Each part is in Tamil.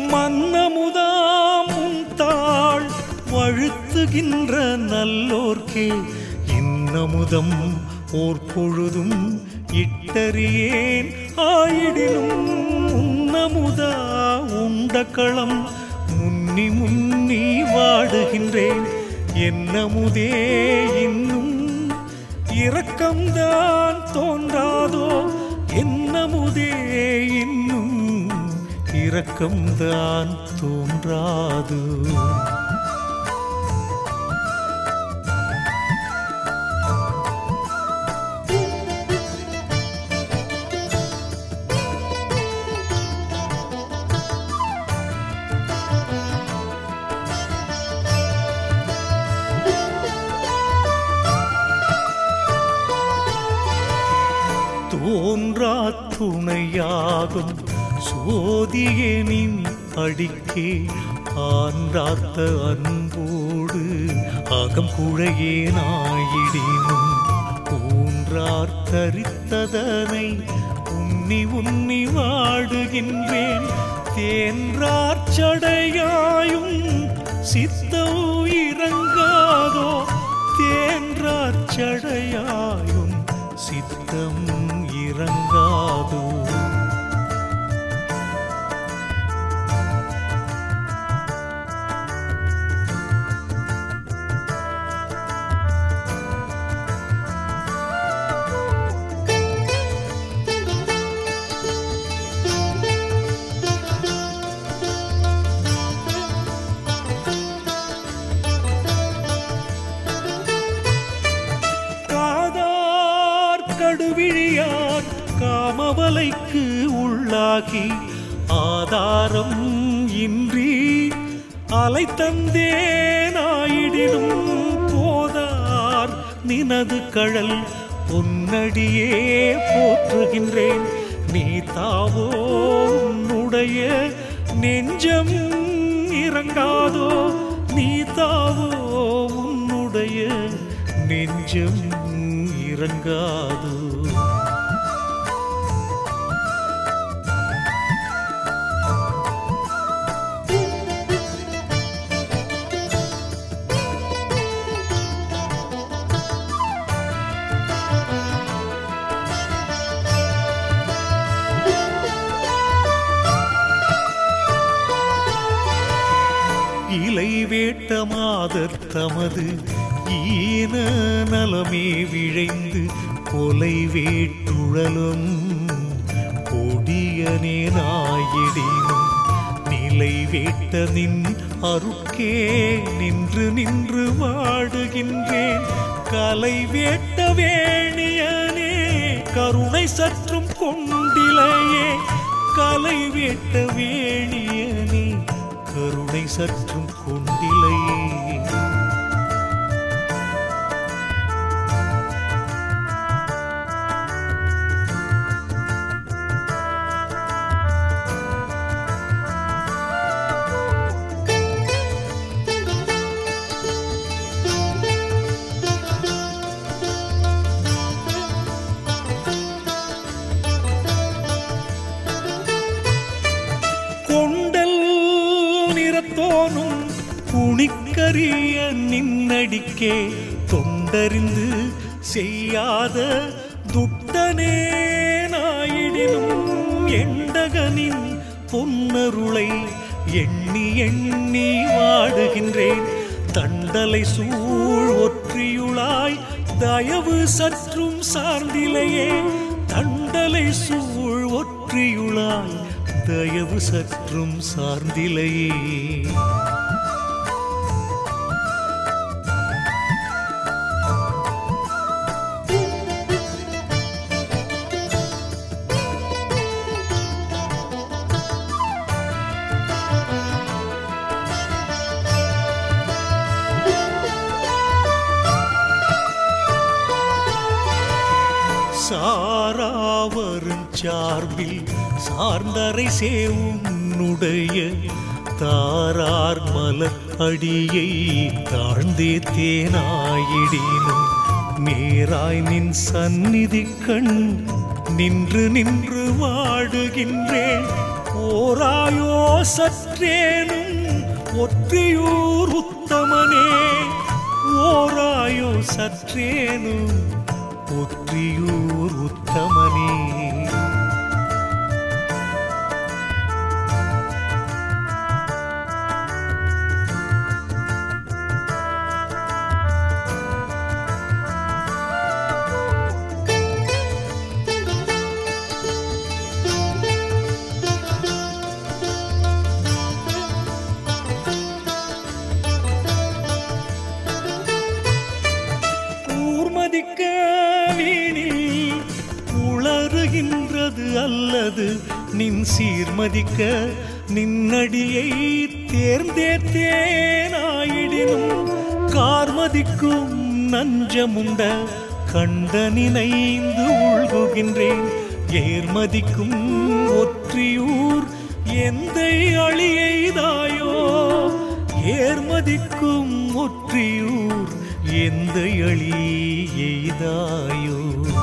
மன்னமுதாம் உன் தாள் வழுத்துகின்ற நல்லோர்க்கே இன்னமுதம் ஓர் பொழுதும் இட்டறியேன் ஆயிடினும் உன்னமுதா உண்ட களம் முன்னி முன்னி வாடுகின்றேன் என்னமுதே இன்னும் இரக்கம்தான் தோன்றாதோ என்னமுதே இன்னும் இரக்கம்தான் தோன்றாதோ தோன்றா துணையாகும் சோதியனின் அடிக்கே ஆன்றார்த்த அன்போடு அகம் குழையேனாயிடினும் ஊன்றார் தரித்ததனை உன்னி உன்னி வாடுகின்றேன் தேன்றார் சடையாயும் சித்தம் இறங்காதோ தேன்றார் சடையாயும் சித்தம் இறங்காதோ காதார் கடுவிழியார் காமவலைக்கு உள்ளாகி ஆதாரம் இன்றி அலை தந்தேனாயிடினும் போதார் நினது கழல் பொன்னடியே போற்றுகின்றேன் நீ தாவோ உன்னுடைய நெஞ்சம் இறங்காதோ நீ தாவோ உன்னுடைய நெஞ்சம் இறங்காதோ இலை வேட்ட மாதர் தமது ஈன நலமே விழைந்து கொலை வேட்டுழலும் கொடியனே நாயிடினும் நிலை வேட்ட நின் அருக்கே நின்று நின்று வாடுகின்றேன் கலை வேட்ட வேணியனே கருணை சற்றும் கொண்டிலையே கலை வேட்ட வேணியனே கருணை சற்றும் கொண்டிலையே கொண்டல் நிறத்தோனும் குணிக்கரிய நின்னடிக்கே தொண்டறிந்து செய்யாத துட்டனே நாயிடினும் எண்டகனின் பொன்னருளை எண்ணி எண்ணி வாடுகின்றேன் தண்டலை சூழ் ஒற்றியுளாய் தயவு சற்றும் சார்ந்திலையே தண்டலை சூழ் ஒற்றியுளாய் தயவு சற்றும் சார்ந்திலையே சாராவரும் சார்பில் சார்ந்தரை சேவுன்னுடைய தாரார் மலர் அடியை தாழ்ந்தே தேனாயிடினும் நேராய் நின் சந்நிதி கண் நின்று நின்று வாடுகின்றேன் ஓராயோ சற்றேனும் ஒற்றியூர் உத்தமனே ஓராயோ சற்றேனும் ஒற்றியூர் உத்தமனே ஊர்மதிக்க வீணில் உளறுகின்றது அல்லது நின் சீர்மதிக்க நின்னடியை தேர்ந்தேத்தேனாயிடினும் கார்மதிக்கும் நஞ்சமுண்ட கண்ட நினைந்து உள்குகின்றேன் ஏர்மதிக்கும் ஒற்றியூர் எந்த அழியைதாயோ ஏர்மதிக்கும் ஒற்றியூர் எந்த அழி எய்தாயோ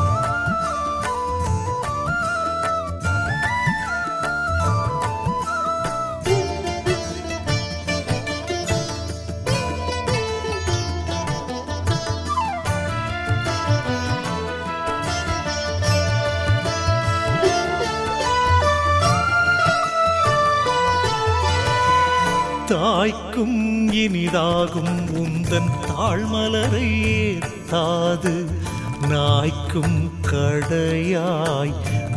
தாய்க்கும் இனிதாகும் உந்தன் தாழ்மலரை ஏத்தாது நாய்க்கும் கடையாய்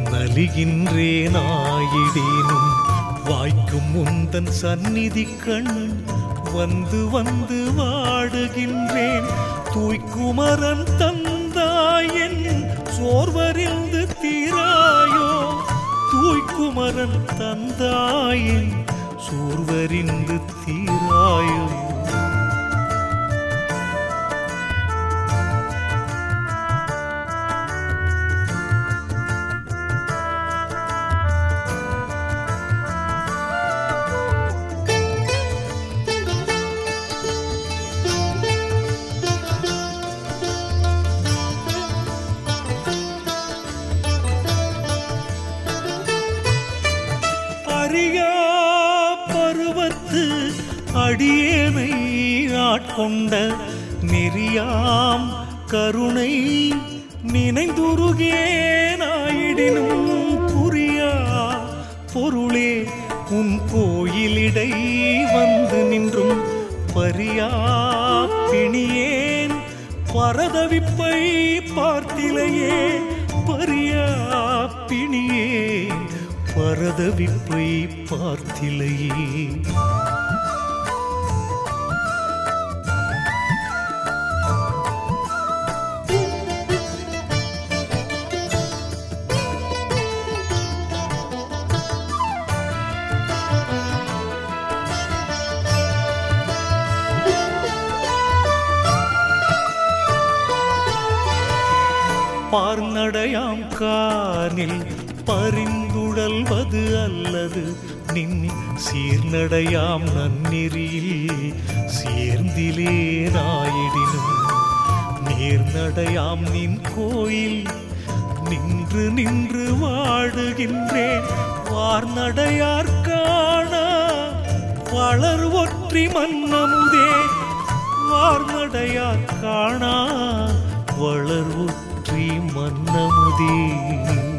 நலிகின்றேனாயிடேனும் வாய்க்கும் உந்தன் சந்நிதி கண் வந்து வந்து வாடுகின்றேன் தூய்க்குமரன் தந்தாயன் சோர்வறிந்து தீராயோ தூய்க்குமரன் தந்தாயின் சோர்வறிந்து தீராயோ அறியா பருவத்து அடியேனை ஆட்கொண்ட நெறியாம் கருணை நினைந்துருகேனாயிடினும் புரியா பொருளே உன் கோயிலிடை வந்து நின்றும் பரியா பிணியேன் பரதவிப்பை பார்த்திலையே பரியா பிணியேன் பரதவிப்பை பார்த்திலையே பார்நடையாம் கானில் பரிந்துழல்வது அல்லது நின் சீர்நடையாம் நன்னெறியில் சேர்ந்திலே நாயிடினும் நேர்நடையாம் நின் கோயில் நின்று நின்று வாடுகின்றேன் வார்நடையார் காண வளர் ஒற்றி மன்னமுதே வார்நடையார் காணா வளர் ஒற்றி மன்னமுதே